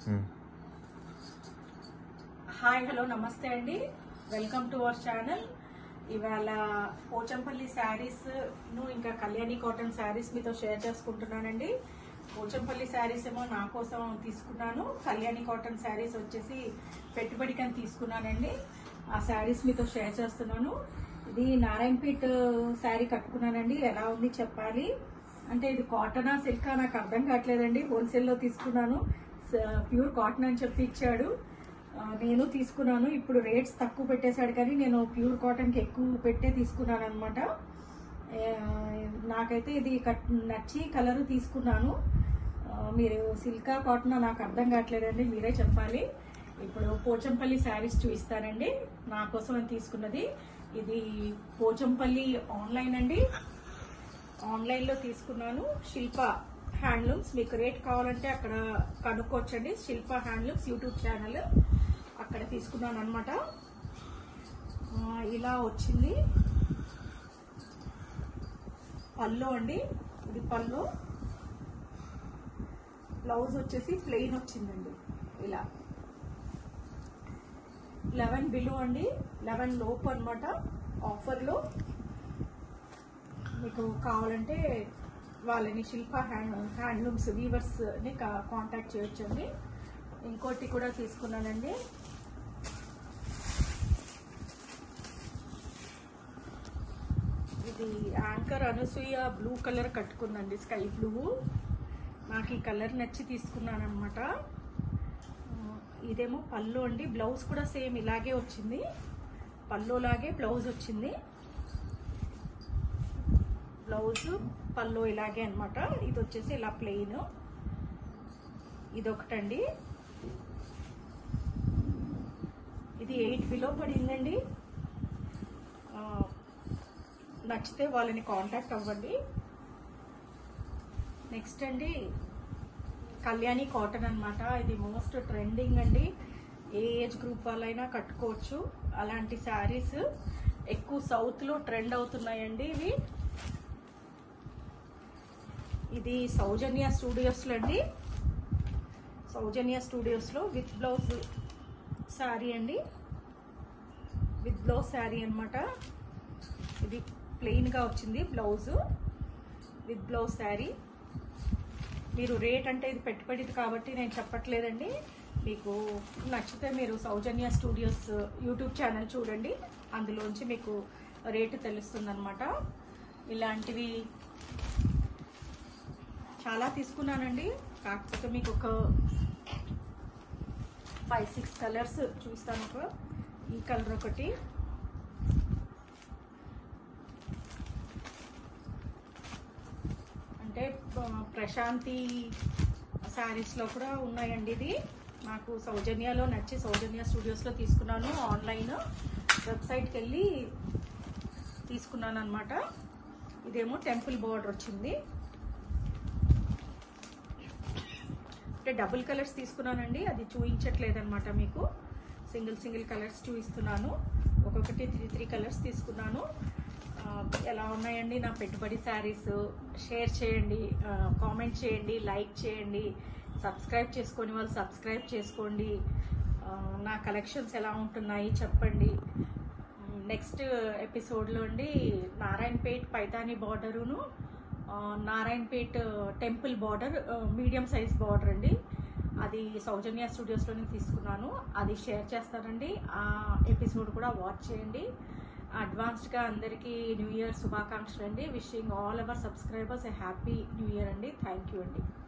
hi hello నమస్తే అండి welcome to our channel ఇవాళ పోచంపల్లి శారీస్ ను ఇంకా కళ్యాణి కాటన్ శారీస్ మీతో షేర్ చేసుకుంటున్నానండి పోచంపల్లి శారీస్ ఏమో నా కోసం తీసుకున్నాను కళ్యాణి కాటన్ శారీస్ వచ్చేసి పెట్టుబడికని తీసుకున్నానండి ఆ శారీస్ మీతో షేర్ చేస్తున్నాను ఇది నారాయణపేట్ శారీ కట్టుకున్నానండి ఎలా ఉంది చెప్పాలి అంటే ఇది కాటనా సిల్కా నాకు అర్థం కావట్లేదండి హోల్సేల్లో తీసుకున్నాను ప్యూర్ కాటన్ అని చెప్పి ఇచ్చాడు ఆ, నేను తీసుకున్నాను ఇప్పుడు రేట్స్ తక్కువ పెట్టేశాడు కానీ నేను ప్యూర్ కాటన్కి ఎక్కువ పెట్టే తీసుకున్నాను అనమాట నాకైతే ఇది కట్ నచ్చి కలర్ తీసుకున్నాను ఆ, మీరు సిల్కా కాటన్ నాకు అర్థం కావట్లేదండి మీరే చెప్పాలి ఇప్పుడు పోచంపల్లి శారీస్ చూపిస్తానండి నా కోసం అని తీసుకున్నది ఇది పోచంపల్లి ఆన్లైన్ అండి ఆన్లైన్లో తీసుకున్నాను శిల్ప హ్యాండ్లూమ్స్ మీకు రేట్ కావాలంటే అక్కడ కనుక్కోవచ్చండి శిల్ప హ్యాండ్లూమ్స్ యూట్యూబ్ ఛానల్ అక్కడ తీసుకున్నాను అనమాట ఇలా వచ్చింది పళ్ళు అండి ఇది పళ్ళు బ్లౌజ్ వచ్చేసి ప్లెయిన్ వచ్చిందండి ఇలా లెవెన్ బిలో అండి లెవెన్ లోపు అనమాట ఆఫర్లో మీకు కావాలంటే వాళ్ళని శిల్ప హ్యాండ్ హ్యాండ్లూమ్స్ వీవర్స్ని కాంటాక్ట్ చేయొచ్చండి ఇంకోటి కూడా తీసుకున్నానండి ఇది యాంకర్ అనసూయ బ్లూ కలర్ కట్టుకుందండి స్కై బ్లూ నాకు ఈ కలర్ నచ్చి తీసుకున్నాను అనమాట ఇదేమో పళ్ళు అండి బ్లౌజ్ కూడా సేమ్ ఇలాగే వచ్చింది పళ్ళు లాగే బ్లౌజ్ వచ్చింది బ్లౌజ్ పళ్ళు ఇలాగే అన్నమాట ఇది వచ్చేసి ఇలా ప్లెయిన్ ఇది ఒకటండి ఇది ఎయిట్ బిలో పడిందండి ఆ, నచ్చితే వాళ్ళని కాంటాక్ట్ అవ్వండి నెక్స్ట్ అండి కళ్యాణి కాటన్ అన్నమాట ఇది మోస్ట్ ట్రెండింగ్ అండి ఏ ఏజ్ గ్రూప్ వాళ్ళైనా కట్టుకోవచ్చు అలాంటి శారీస్ ఎక్కువ సౌత్లో ట్రెండ్ అవుతున్నాయండి ఇవి ఇది సౌజన్య స్టూడియోస్లో అండి సౌజన్య స్టూడియోస్లో విత్ బ్లౌజ్ శారీ అండి విత్ బ్లౌజ్ శారీ అనమాట ఇది ప్లెయిన్గా వచ్చింది బ్లౌజు విత్ బ్లౌజ్ శారీ మీరు రేట్ అంటే ఇది పెట్టుబడిది కాబట్టి నేను చెప్పట్లేదండి మీకు నచ్చితే మీరు సౌజన్య స్టూడియోస్ యూట్యూబ్ ఛానల్ చూడండి అందులోంచి మీకు రేటు తెలుస్తుంది అనమాట ఇలాంటివి చాలా తీసుకున్నానండి కాకపోతే మీకు ఒక ఫైవ్ సిక్స్ కలర్స్ చూస్తాను ఒక ఈ కలర్ ఒకటి అంటే ఆ, ప్రశాంతి శారీస్లో కూడా ఉన్నాయండి ఇది నాకు సౌజన్యలో నచ్చి సౌజన్య స్టూడియోస్లో తీసుకున్నాను ఆన్లైన్ వెబ్సైట్కి వెళ్ళి తీసుకున్నాను అనమాట ఇదేమో టెంపుల్ బార్డర్ వచ్చింది అంటే డబుల్ కలర్స్ తీసుకున్నానండి అది చూపించట్లేదు అనమాట మీకు సింగిల్ సింగిల్ కలర్స్ చూపిస్తున్నాను ఒక్కొక్కటి త్రీ త్రీ కలర్స్ తీసుకున్నాను ఆ, ఎలా ఉన్నాయండి నా పెట్టుబడి శారీస్ షేర్ చేయండి కామెంట్ చేయండి లైక్ చేయండి సబ్స్క్రైబ్ చేసుకొని వాళ్ళు సబ్స్క్రైబ్ చేసుకోండి ఆ, నా కలెక్షన్స్ ఎలా ఉంటున్నాయి చెప్పండి నెక్స్ట్ ఎపిసోడ్లో అండి నారాయణపేట్ పైతాని బార్డరును Narayanpet temple border medium size border అండి అది సౌజన్య స్టూడియోస్లోనే తీసుకున్నాను అది షేర్ చేస్తానండి ఆ ఎపిసోడ్ కూడా వాచ్ చేయండి అడ్వాన్స్డ్గా అందరికీ న్యూ ఇయర్ శుభాకాంక్షలు అండి wishing all our subscribers a happy new year అండి థ్యాంక్ యూ అండి